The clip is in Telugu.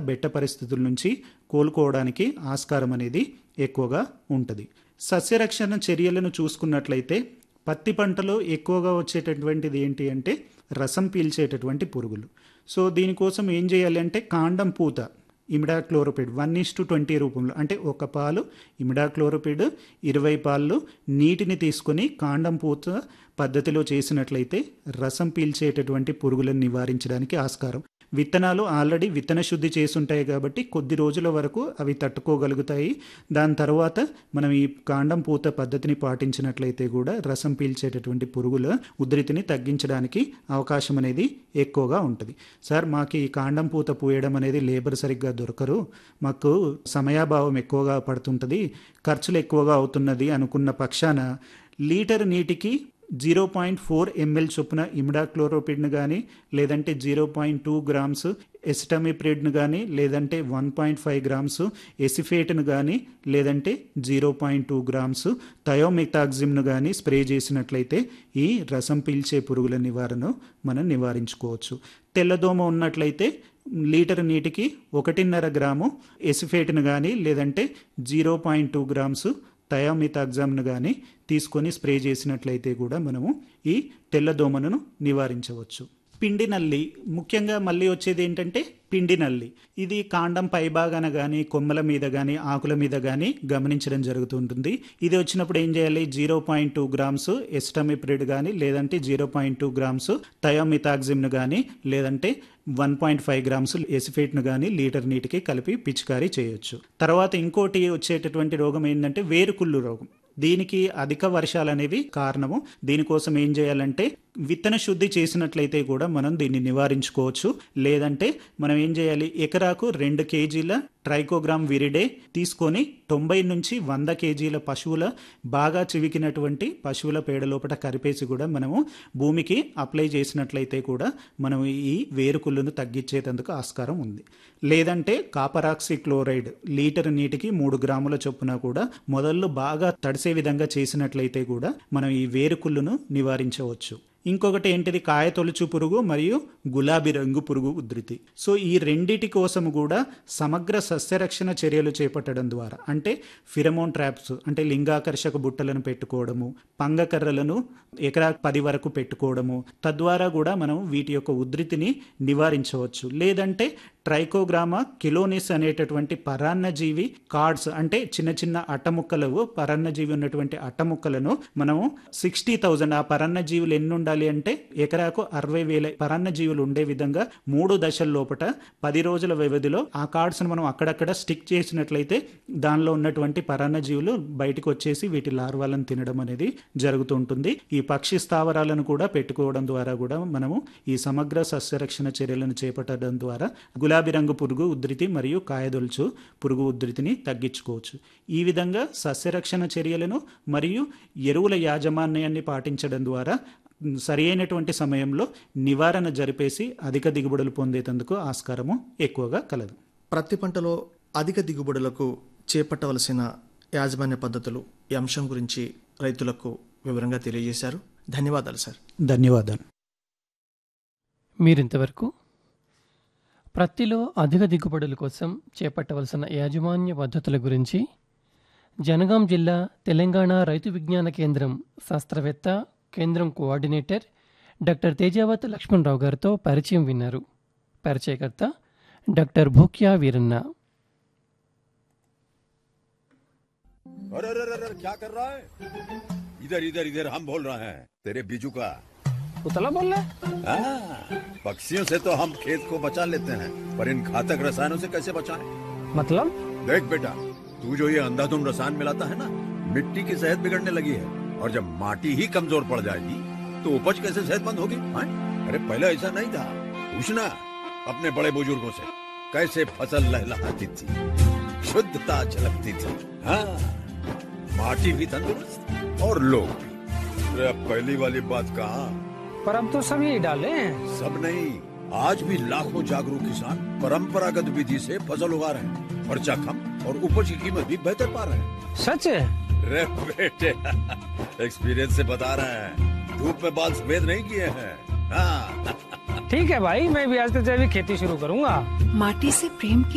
బెట్ట పరిస్థితుల నుంచి కోలుకోవడానికి ఆస్కారం అనేది ఎక్కువగా ఉంటుంది సస్యరక్షణ చర్యలను చూసుకున్నట్లయితే పత్తి పంటలో ఎక్కువగా వచ్చేటటువంటిది ఏంటి అంటే రసం పీల్చేటటువంటి పురుగులు సో దీనికోసం ఏం చేయాలి అంటే కాండం పూత imidacloprid one is to twenty రూపంలో అంటే ఒక పాలు ఇమిడాక్లోరోపిడ్ ఇరవై పాలు నీటిని తీసుకొని కాండం పూత పద్ధతిలో చేసినట్లయితే రసం పీల్చేటటువంటి పురుగులను నివారించడానికి ఆస్కారం విత్తనాలు ఆల్రెడీ విత్తన శుద్ధి చేసుంటాయి కాబట్టి కొద్ది రోజుల వరకు అవి తట్టుకోగలుగుతాయి దాని తర్వాత మనం ఈ కాండం పూత పద్ధతిని పాటించినట్లయితే కూడా రసం పీల్చేటటువంటి పురుగుల ఉధృతిని తగ్గించడానికి అవకాశం అనేది ఎక్కువగా ఉంటుంది సార్ మాకు ఈ కాండం పూత పూయడం అనేది లేబర్ సరిగ్గా దొరకరు మాకు సమయాభావం ఎక్కువగా పడుతుంటుంది ఖర్చులు ఎక్కువగా అవుతున్నది అనుకున్న పక్షాన లీటర్ నీటికి జీరో పాయింట్ ఫోర్ ఎంఎల్ చొప్పున ఇమిడాక్లోరోపిడ్ను కానీ లేదంటే జీరో పాయింట్ టూ గ్రామ్స్ ఎస్టమిప్రిడ్ను కానీ లేదంటే వన్ పాయింట్ ఫైవ్ గ్రామ్స్ ఎసిఫేట్ను కానీ లేదంటే జీరో పాయింట్ టూ గ్రామ్స్ థయోమితాక్జిమ్ను కానీ స్ప్రే చేసినట్లయితే ఈ రసం పీల్చే పురుగుల నివారణ మనం నివారించుకోవచ్చు తెల్లదోమ ఉన్నట్లయితే లీటర్ నీటికి ఒకటిన్నర గ్రాము ఎసిఫేట్ను కానీ లేదంటే జీరో పాయింట్ టూ గ్రామ్స్ థయామితాగ్జామ్ను కానీ తీసుకొని స్ప్రే చేసినట్లయితే కూడా మనము ఈ తెల్లదోమను నివారించవచ్చు పిండి నల్లి ముఖ్యంగా మళ్ళీ వచ్చేది ఏంటంటే పిండి నల్లి ఇది కాండం పైభాగాన కానీ కొమ్మల మీద కానీ ఆకుల మీద కానీ గమనించడం జరుగుతుంటుంది ఇది వచ్చినప్పుడు ఏం చేయాలి zero point two grams acetamiprid కానీ లేదంటే జీరో పాయింట్ టూ గ్రామ్స్ థయోమితాక్జిమ్ను కానీ లేదంటే వన్ పాయింట్ ఫైవ్ గ్రామ్స్ ఎసిఫేట్ను కానీ లీటర్ నీటికి కలిపి పిచికారీ చేయొచ్చు తర్వాత ఇంకోటి వచ్చేటటువంటి రోగం ఏంటంటే వేరుకుళ్ళు రోగం దీనికి అధిక వర్షాలు అనేవి కారణము దీనికోసం ఏం చేయాలంటే విత్తన శుద్ధి చేసినట్లయితే కూడా మనం దీన్ని నివారించుకోవచ్చు లేదంటే మనం ఏం చేయాలి ఎకరాకు రెండు కేజీల ట్రైకోగ్రామ్ విరిడే తీసుకొని తొంభై నుంచి వంద కేజీల పశువుల బాగా చివికినటువంటి పశువుల పేడ లోపల కరిపేసి కూడా మనము భూమికి అప్లై చేసినట్లయితే కూడా మనం ఈ వేరుకుళ్ళను తగ్గించేందుకు ఆస్కారం ఉంది లేదంటే కాపరాక్సి క్లోరైడ్ లీటర్ నీటికి మూడు గ్రాముల చొప్పున కూడా మొదళ్ళు బాగా తడిసే విధంగా చేసినట్లయితే కూడా మనం ఈ వేరుకుళ్ళను నివారించవచ్చు ఇంకొకటి ఏంటిది కాయ తొలుచు పురుగు మరియు గులాబీ రంగు పురుగు ఉధృతి సో ఈ రెండిటి కోసం కూడా సమగ్ర సస్యరక్షణ చర్యలు చేపట్టడం ద్వారా అంటే ఫిరమోన్ ట్రాప్స్ అంటే లింగాకర్షక బుట్టలను పెట్టుకోవడము పంగకర్రలను ఎకరా పది వరకు పెట్టుకోవడము తద్వారా కూడా మనం వీటి యొక్క ఉధృతిని నివారించవచ్చు లేదంటే ట్రైకోగ్రామా కిలోనిస్ అనేటటువంటి పరాన్నజీవి కార్డ్స్ అంటే చిన్న చిన్న అట్టముక్కలు పరాన్నజీవి ఉన్నటువంటి అట్టముక్కలను మనము సిక్స్టీ థౌజండ్ ఆ పరాన్నజీవులు ఎన్ని ఉండాలి అంటే ఎకరాకు అరవై వేల పరాన్నజీవులు ఉండే విధంగా మూడు దశల లోపట పది రోజుల వ్యవధిలో ఆ కార్డ్స్ను మనం అక్కడక్కడ స్టిక్ చేసినట్లయితే దానిలో ఉన్నటువంటి పరాన్నజీవులు బయటకు వచ్చేసి వీటి లార్వాలను తినడం అనేది జరుగుతుంటుంది ఈ పక్షి స్థావరాలను కూడా పెట్టుకోవడం ద్వారా కూడా మనము ఈ సమగ్ర సస్యరక్షణ చర్యలను చేపట్టడం ద్వారా గులాబీ రంగు పురుగు ఉధృతి మరియు కాయదొలుచు పురుగు ఉధృతిని తగ్గించుకోవచ్చు ఈ విధంగా సస్యరక్షణ చర్యలను మరియు ఎరువుల యాజమాన్యాన్ని పాటించడం ద్వారా సరి అయినటువంటి సమయంలో నివారణ జరిపేసి అధిక దిగుబడులు పొందేందుకు ఆస్కారము ఎక్కువగా కలదు ప్రతి పంటలో అధిక దిగుబడులకు చేపట్టవలసిన యాజమాన్య పద్ధతులు ఈ అంశం గురించి రైతులకు వివరంగా తెలియజేశారు ధన్యవాదాలు సార్ ధన్యవాదాలు మీరింతవరకు ప్రత్తిలో అధిక దిగుబడుల కోసం చేపట్టవలసిన యాజమాన్య పద్ధతుల గురించి జనగాం జిల్లా తెలంగాణ రైతు విజ్ఞాన కేంద్రం శాస్త్రవేత్త కేంద్రం కోఆర్డినేటర్ డాక్టర్ తేజావత్ లక్ష్మణరావు గారితో పరిచయం విన్నారు పరిచయకర్త డాక్టర్ భూక్యా వీరన్న अरे अरे अरे अरे, क्या कर रहा है इधर इधर इधर हम बोल रहे हैं तेरे बीजू का उतला बोल रहा है हाँ, पक्षियों से तो हम खेत को बचा लेते हैं पर इन घातक रसायनों से कैसे बचाएं? मतलब देख बेटा तू जो ये अंधाधुंध रसायन मिलाता है ना मिट्टी की सेहत बिगड़ने लगी है और जब माटी ही कमजोर पड़ जाएगी तो उपज कैसे सेहतमंद होगी हाँ? अरे पहले ऐसा नहीं था पूछना अपने बड़े बुजुर्गों से कैसे फसल लहलहाती थी शुद्धता झलकती थी हाँ माटी भी तंदुरुस्त और लोग भी अरे अब पहली वाली बात कहा पर अब तो सभी डाले हैं सब नहीं आज भी लाखों जागरूक किसान परंपरागत विधि से फसल उगा रहे हैं खर्चा कम और उपज की कीमत भी बेहतर पा रहे हैं सच है रे बेटे एक्सपीरियंस से बता रहे हैं धूप में बाल सफेद नहीं किए हैं हाँ ठीक है भाई मैं भी आज से जैविक खेती शुरू करूंगा माटी से प्रेम की